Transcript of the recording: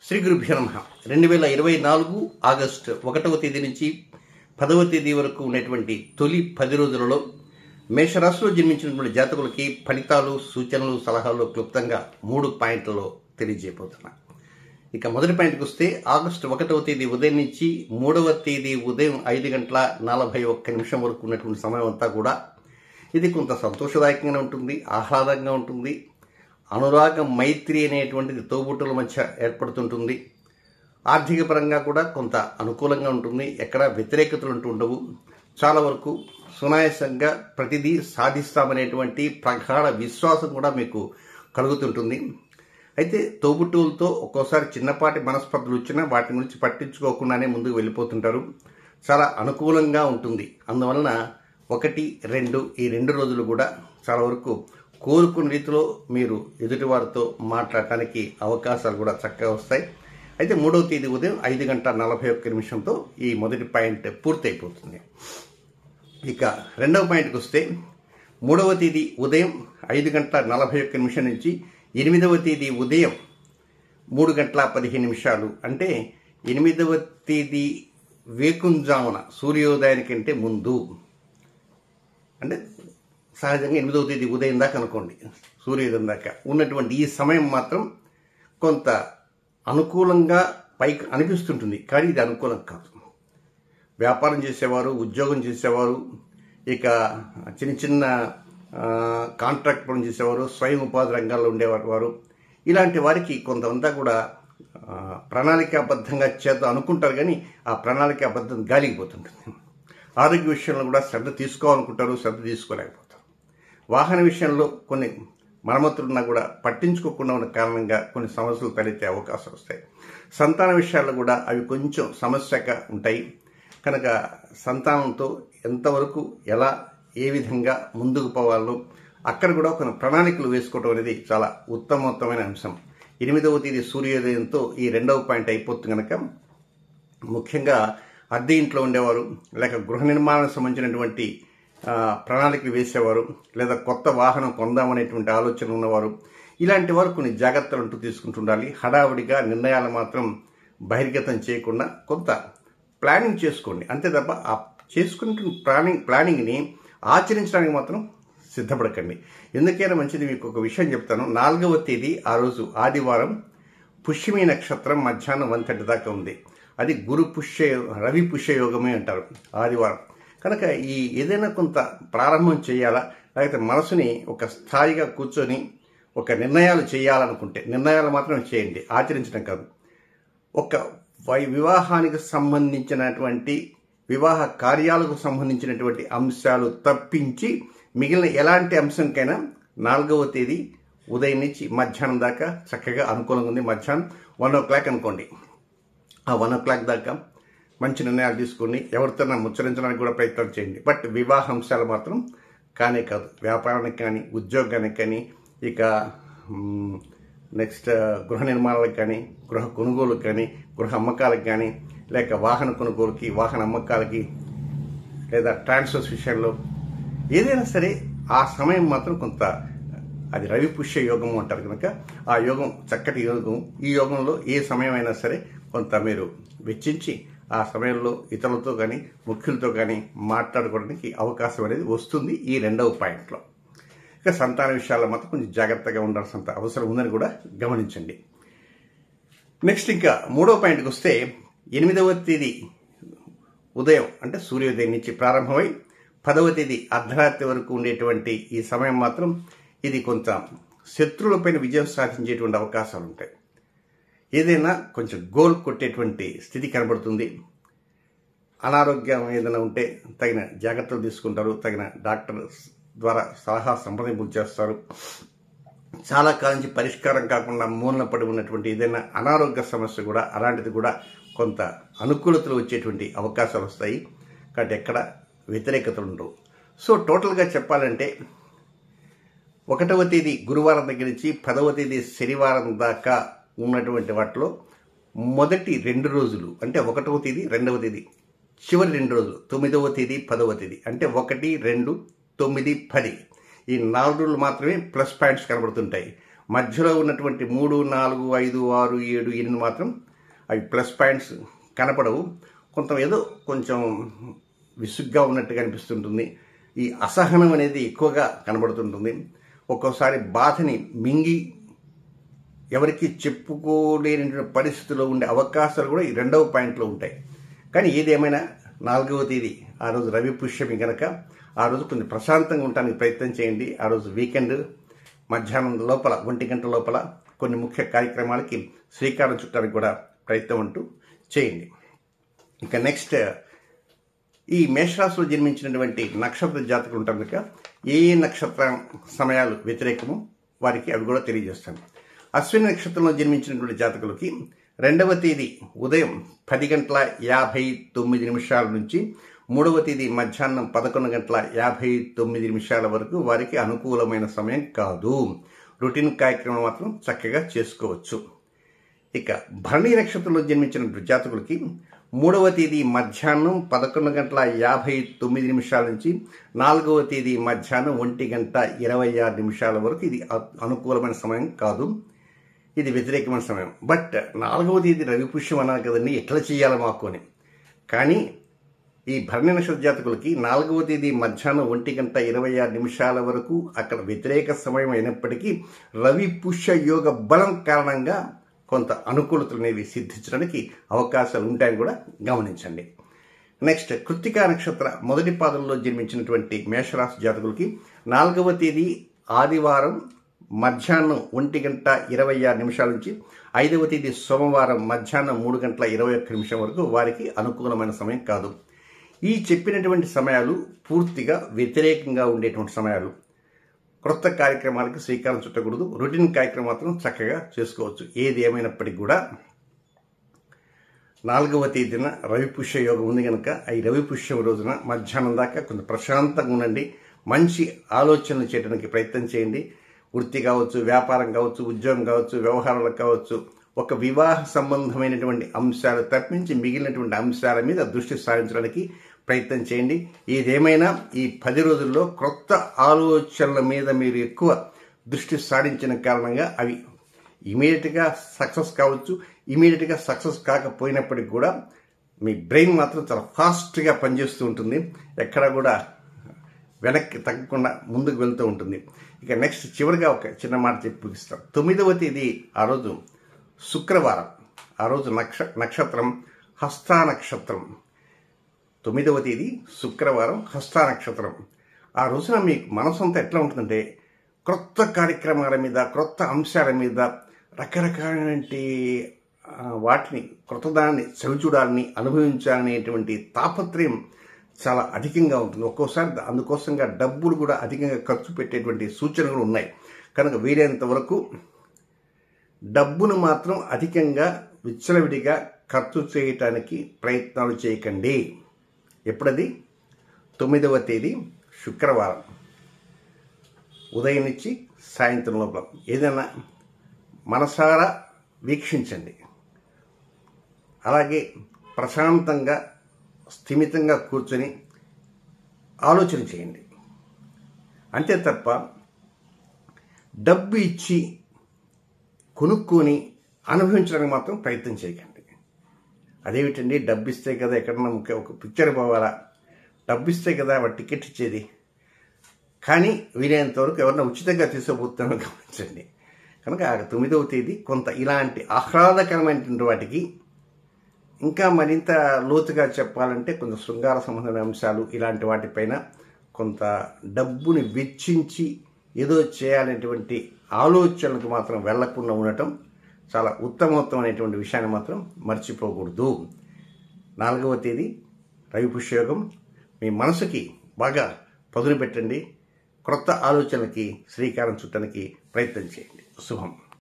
శ్రీ గురుభ్యో నమ రెండు వేల ఇరవై నాలుగు ఆగస్టు ఒకటవ తేదీ నుంచి పదవ తేదీ వరకు ఉన్నటువంటి తొలి పది రోజులలో మేషరాశిలో జన్మించినటువంటి జాతకులకి ఫలితాలు సూచనలు సలహాలు క్లుప్తంగా మూడు పాయింట్లలో తెలియజేయబోతున్నా ఇక మొదటి పాయింట్కి వస్తే ఆగస్టు ఒకటవ తేదీ ఉదయం నుంచి మూడవ తేదీ ఉదయం ఐదు గంటల నలభై ఒక్క నిమిషం వరకు ఉన్నటువంటి సమయం అంతా కూడా ఇది కొంత సంతోషదాయకంగా ఉంటుంది ఆహ్లాదంగా ఉంటుంది అనురాగ మైత్రి అనేటువంటిది తోబుట్టుల మధ్య ఏర్పడుతుంటుంది ఆర్థిక పరంగా కూడా కొంత అనుకూలంగా ఉంటుంది ఎక్కడ వ్యతిరేకతలు అంటూ ఉండవు చాలా వరకు సునాయాసంగా ప్రతిదీ సాధిస్తామనేటువంటి ప్రగాఢ విశ్వాసం కూడా మీకు కలుగుతుంటుంది అయితే తోబుట్టువులతో ఒక్కోసారి చిన్నపాటి మనస్పర్ధలు వచ్చినా వాటి గురించి పట్టించుకోకుండానే ముందుకు వెళ్ళిపోతుంటారు చాలా అనుకూలంగా ఉంటుంది అందువలన ఒకటి రెండు ఈ రెండు రోజులు కూడా చాలా వరకు కోరుకున్న రీతిలో మీరు ఎదుటివారితో మాట్లాడటానికి అవకాశాలు కూడా చక్కగా వస్తాయి అయితే మూడవ తేదీ ఉదయం ఐదు గంటల నలభై ఒక్క నిమిషంతో ఈ మొదటి పాయింట్ పూర్తయిపోతుంది ఇక రెండవ పాయింట్కి వస్తే మూడవ తేదీ ఉదయం ఐదు గంటల నలభై ఒక్క నిమిషం నుంచి ఎనిమిదవ తేదీ ఉదయం మూడు గంటల పదిహేను నిమిషాలు అంటే ఎనిమిదవ తేదీ వేకుంజామున సూర్యోదయానికంటే ముందు అంటే సహజంగా ఎనిమిదవ తేదీ ఉదయం దాకా అనుకోండి సూర్యోదయం దాకా ఉన్నటువంటి ఈ సమయం మాత్రం కొంత అనుకూలంగా పైకి అనిపిస్తుంటుంది కానీ ఇది అనుకూలం కాదు వ్యాపారం చేసేవారు ఉద్యోగం చేసేవారు ఇక చిన్న చిన్న ఆ, కాంట్రాక్ట్ పనులు చేసేవారు స్వయం ఉపాధి రంగాల్లో ఉండేవారు వారు ఇలాంటి వారికి కొంతమంతా కూడా ఆ, ప్రణాళికాబద్ధంగా చేద్దాం అనుకుంటారు కానీ ఆ ప్రణాళికాబద్ధం గాలికి పోతుంటుంది ఆరోగ్య విషయంలో కూడా శ్రద్ధ తీసుకోవాలనుకుంటారు శ్రద్ధ తీసుకోలేకపోతారు వాహన విషయంలో కొన్ని మరమ్మతులున్నా కూడా పట్టించుకోకుండా ఉన్న కారణంగా కొన్ని సమస్యలు తలెత్తే అవకాశాలు వస్తాయి సంతాన విషయాల్లో కూడా అవి కొంచెం సమస్యగా ఉంటాయి కనుక సంతానంతో ఎంతవరకు ఎలా ఏ విధంగా ముందుకు పోవాలో అక్కడ కూడా కొన్ని ప్రణాళికలు వేసుకోవడం అనేది చాలా ఉత్తమోత్తమైన అంశం ఎనిమిదవ తేదీ సూర్యోదయంతో ఈ రెండవ పాయింట్ అయిపోతుంది కనుక ముఖ్యంగా అద్దె ఇంట్లో ఉండేవారు లేక గృహ నిర్మాణానికి సంబంధించినటువంటి ఆ, ప్రణాళికలు వేసేవారు లేదా కొత్త వాహనం కొందామనేటువంటి ఆలోచన ఉన్నవారు ఇలాంటి వారు కొన్ని జాగ్రత్తలు అంటూ తీసుకుంటుండాలి హడావుడిగా నిర్ణయాలు మాత్రం బహిర్గతం చేయకుండా కొంత ప్లానింగ్ చేసుకోండి అంతే తప్ప ఆ చేసుకుంటున్న ప్లానింగ్ ప్లానింగ్ని ఆచరించడానికి మాత్రం సిద్ధపడకండి ఎందుకైనా మంచిది మీకు ఒక విషయం చెప్తాను నాలుగవ తేదీ ఆ రోజు ఆదివారం పుష్యమి నక్షత్రం మధ్యాహ్నం వన్ థర్టీ దాకా ఉంది అది గురు పుష్య రవి పుష్య యోగమే అంటారు ఆదివారం కనుక ఈ ఏదైనా కొంత ప్రారంభం చేయాలా లేకపోతే మనసుని ఒక స్థాయిగా కూర్చొని ఒక నిర్ణయాలు చేయాలనుకుంటే నిర్ణయాలు మాత్రం చేయండి ఆచరించడం కాదు ఒక వై- వివాహానికి సంబంధించినటువంటి వివాహ కార్యాలకు సంబంధించినటువంటి అంశాలు తప్పించి మిగిలిన ఎలాంటి అంశంకైనా నాలుగవ తేదీ ఉదయం నుంచి మధ్యాహ్నం దాకా చక్కగా అనుకూలంగా ఉంది మధ్యాహ్నం వన్ ఓ క్లాక్ అనుకోండి ఆ వన్ ఓ క్లాక్ దాకా మంచి నిర్ణయాలు తీసుకోండి ఎవరితోనా ముచ్చరించడానికి కూడా ప్రయత్నం చేయండి బట్ వివాహ అంశాలు మాత్రం కానే కాదు వ్యాపారానికి కానీ ఉద్యోగానికి కానీ ఇక మ్, నెక్స్ట్ గృహ నిర్మాణాలకు కానీ గృహ కొనుగోలుకు కానీ గృహ అమ్మకాలకు కానీ లేక వాహన కొనుగోలుకి వాహన అమ్మకాలకి లేదా ట్రాన్స్ఫర్స్ విషయంలో ఏదైనా సరే ఆ సమయం మాత్రం కొంత అది రవి పుష్య యోగం అంటారు కనుక ఆ యోగం చక్కటి యోగం ఈ యోగంలో ఏ సమయం అయినా సరే కొంత మీరు వెచ్చించి ఆ సమయంలో ఇతరులతో కానీ ముఖ్యులతో కానీ మాట్లాడుకోవడానికి అవకాశం అనేది వస్తుంది ఈ రెండవ పాయింట్లో ఇక సంతాన విషయాల్లో మాత్రం కొంచెం జాగ్రత్తగా ఉండాల్సినంత అవసరం ఉందని కూడా గమనించండి నెక్స్ట్ ఇంకా మూడవ పాయింట్కి వస్తే ఎనిమిదవ తేదీ ఉదయం అంటే సూర్యోదయం నుంచి ప్రారంభమై పదవ తేదీ అర్ధరాత్రి వరకు ఉండేటువంటి ఈ సమయం మాత్రం ఇది కొంత శత్రువులపైన విజయం సాధించేటువంటి అవకాశాలు ఉంటాయి ఏదైనా కొంచెం గోల్ కొట్టేటువంటి స్థితి కనబడుతుంది అనారోగ్యం ఏదైనా ఉంటే తగిన జాగ్రత్తలు తీసుకుంటారు తగిన డాక్టర్ ద్వారా సలహా సంప్రదింపులు చేస్తారు చాలా కాలం నుంచి పరిష్కారం కాకుండా మూలన పడి ఉన్నటువంటి ఏదైనా అనారోగ్య సమస్య కూడా అలాంటిది కూడా కొంత అనుకూలతలు వచ్చేటువంటి అవకాశాలు వస్తాయి కాబట్టి ఎక్కడ వ్యతిరేకతలు ఉండవు సో టోటల్గా చెప్పాలంటే ఒకటవ తేదీ గురువారం దగ్గర నుంచి పదవ తేదీ శనివారం దాకా ఉన్నటువంటి వాటిలో మొదటి రెండు రోజులు అంటే ఒకటవ తేదీ రెండవ తేదీ చివరి రెండు రోజులు తొమ్మిదవ తేదీ పదవ తేదీ అంటే ఒకటి రెండు తొమ్మిది పది ఈ నాలుగు రోజులు మాత్రమే ప్లస్ పాయింట్స్ కనబడుతుంటాయి మధ్యలో ఉన్నటువంటి మూడు నాలుగు ఐదు ఆరు ఏడు ఎనిమిది మాత్రం అవి ప్లస్ పాయింట్స్ కనపడవు కొంత ఏదో కొంచెం విసుగ్గా ఉన్నట్టుగా అనిపిస్తుంటుంది ఈ అసహనం అనేది ఎక్కువగా కనబడుతుంటుంది ఒక్కోసారి బాధని మింగి ఎవరికి చెప్పుకోలేనటువంటి పరిస్థితిలో ఉండే అవకాశాలు కూడా ఈ రెండవ పాయింట్లో ఉంటాయి కానీ ఏదేమైనా నాలుగవ తేదీ ఆ రోజు రవి పుష్యమి కనుక ఆ రోజు కొంచెం ప్రశాంతంగా ఉండడానికి ప్రయత్నం చేయండి ఆ రోజు వీకెండ్ మధ్యాహ్నం లోపల ఒంటి గంట లోపల కొన్ని ముఖ్య కార్యక్రమాలకి శ్రీకారం చుట్టానికి కూడా ప్రయత్నం అంటూ చేయండి ఇక నెక్స్ట్ ఈ మేషరాశిలో జన్మించినటువంటి నక్షత్ర జాతకులు ఉంటారు కనుక ఏ ఏ నక్షత్ర సమయాలు వ్యతిరేకము వారికి అవి కూడా తెలియజేస్తాను అశ్విని నక్షత్రంలో జన్మించినటువంటి జాతకులకి రెండవ తేదీ ఉదయం పది గంటల యాభై తొమ్మిది నిమిషాల నుంచి మూడవ తేదీ మధ్యాహ్నం పదకొండు గంటల యాభై తొమ్మిది నిమిషాల వరకు వారికి అనుకూలమైన సమయం కాదు రొటీన్ కార్యక్రమం మాత్రం చక్కగా చేసుకోవచ్చు ఇక భరణి నక్షత్రంలో జన్మించిన జాతకులకి మూడవ తేదీ మధ్యాహ్నం పదకొండు గంటల యాభై తొమ్మిది నిమిషాల నుంచి నాలుగవ తేదీ మధ్యాహ్నం ఒంటి గంట ఇరవై ఆరు నిమిషాల వరకు ఇది అ- అనుకూలమైన సమయం కాదు ఇది వ్యతిరేకమైన సమయం బట్ నాలుగవ తేదీ రవి పుష్యం అన్నారు కదండి ఎట్లా చేయాలి మాకు అని కానీ ఈ భరణి నక్షత్ర జాతకులకి నాలుగవ తేదీ మధ్యాహ్నం ఒంటి గంట ఇరవై ఆరు నిమిషాల వరకు అక్కడ వ్యతిరేక సమయం అయినప్పటికీ రవి పుష్య యోగ బలం కారణంగా కొంత అనుకూలతలు అనేవి సిద్ధించడానికి అవకాశాలు ఉంటాయని కూడా గమనించండి నెక్స్ట్ కృత్తికా నక్షత్ర మొదటి పాదంలో జన్మించినటువంటి మేషరాశి జాతకులకి నాలుగవ తేదీ ఆదివారం మధ్యాహ్నం ఒంటి గంట ఇరవై ఆరు నిమిషాల నుంచి ఐదవ తేదీ సోమవారం మధ్యాహ్నం మూడు గంటల ఇరవై ఒక్క నిమిషం వరకు వారికి అనుకూలమైన సమయం కాదు ఈ చెప్పినటువంటి సమయాలు పూర్తిగా వ్యతిరేకంగా ఉండేటువంటి సమయాలు క్రొత్త కార్యక్రమాలకు శ్రీకారం చుట్టకూడదు రొటీన్ కార్యక్రమం మాత్రం చక్కగా చేసుకోవచ్చు ఏది ఏమైనప్పటికీ కూడా నాలుగవ తేదీన రవిపుష్య యోగం ఉంది కనుక ఈ రవిపుష్యం రోజున మధ్యాహ్నం దాకా కొంచెం ప్రశాంతంగా ఉండండి మంచి ఆలోచనలు చేయడానికి ప్రయత్నం చేయండి వృత్తి కావచ్చు వ్యాపారం కావచ్చు ఉద్యోగం కావచ్చు వ్యవహారాలకు కావచ్చు ఒక వివాహ సంబంధమైనటువంటి అంశాలు తప్పించి మిగిలినటువంటి అంశాల మీద దృష్టి సారించడానికి ప్రయత్నం చేయండి ఏదేమైనా ఈ పది రోజుల్లో క్రొత్త ఆలోచనల మీద మీరు ఎక్కువ దృష్టి సారించిన కారణంగా అవి ఇమీడియట్గా సక్సెస్ కావచ్చు ఇమీడియట్గా సక్సెస్ కాకపోయినప్పటికి కూడా మీ బ్రెయిన్ మాత్రం చాలా ఫాస్ట్గా పనిచేస్తూ ఉంటుంది ఎక్కడ కూడా వెనక్కి తగ్గకుండా ముందుకు వెళ్తూ ఉంటుంది ఇక నెక్స్ట్ చివరిగా ఒక చిన్న మాట చెప్పి ముగిస్తాం తొమ్మిదవ తేదీ ఆ రోజు శుక్రవారం ఆ రోజు నక్ష నక్షత్రం హస్తా నక్షత్రం తొమ్మిదవ తేదీ శుక్రవారం హస్తా నక్షత్రం ఆ రోజున మీ మనసంతా ఎట్లా ఉంటుందంటే క్రొత్త కార్యక్రమాల మీద క్రొత్త అంశాల మీద రకరకాలైనటువంటి ఆ, వాటిని క్రొత్తదాన్ని చవిచూడాలని అనుభవించాలనేటువంటి తాపత్రయం చాలా అధికంగా ఉంటుంది ఒక్కోసారి అందుకోసంగా డబ్బులు కూడా అధికంగా ఖర్చు పెట్టేటువంటి సూచనలు ఉన్నాయి కనుక వీలైనంత వరకు డబ్బును మాత్రం అధికంగా విచ్చలవిడిగా ఖర్చు చేయటానికి ప్రయత్నాలు చేయకండి ఎప్పుడది తొమ్మిదవ తేదీ శుక్రవారం ఉదయం నుంచి సాయంత్రం లోపల ఏదైనా మనసారా వీక్షించండి అలాగే ప్రశాంతంగా స్థిమితంగా కూర్చొని ఆలోచన చేయండి అంతే తప్ప డబ్బు ఇచ్చి కొనుక్కొని అనుభవించడానికి మాత్రం ప్రయత్నం చేయకండి అదేమిటండి డబ్బు ఇస్తే కదా ఎక్కడన్నా ముఖ్య- ఒక పిక్చర్ పోవాలా డబ్బు ఇస్తే కదా వాడు టికెట్ ఇచ్చేది కానీ వీలైనంత వరకు ఎవరన్నా ఉచితంగా తీసుకోబోతున్నారో గమనించండి కనుక ఆ తొమ్మిదవ తేదీ కొంత ఇలాంటి ఆహ్లాదకరమైనటువంటి వాటికి ఇంకా మరింత లోతుగా చెప్పాలంటే కొంత శృంగార సంబంధమైన అంశాలు ఇలాంటి వాటిపైన కొంత డబ్బుని వెచ్చించి ఏదో చేయాలనేటువంటి ఆలోచనలకు మాత్రం వెళ్లకుండా ఉండటం చాలా ఉత్తమోత్తమైనటువంటి విషయాన్ని మాత్రం మర్చిపోకూడదు నాలుగవ తేదీ రవి పుష్యయోగం మీ మనసుకి బాగా పదును పెట్టండి క్రొత్త ఆలోచనలకి శ్రీకారం చుట్టడానికి ప్రయత్నం చేయండి శుభం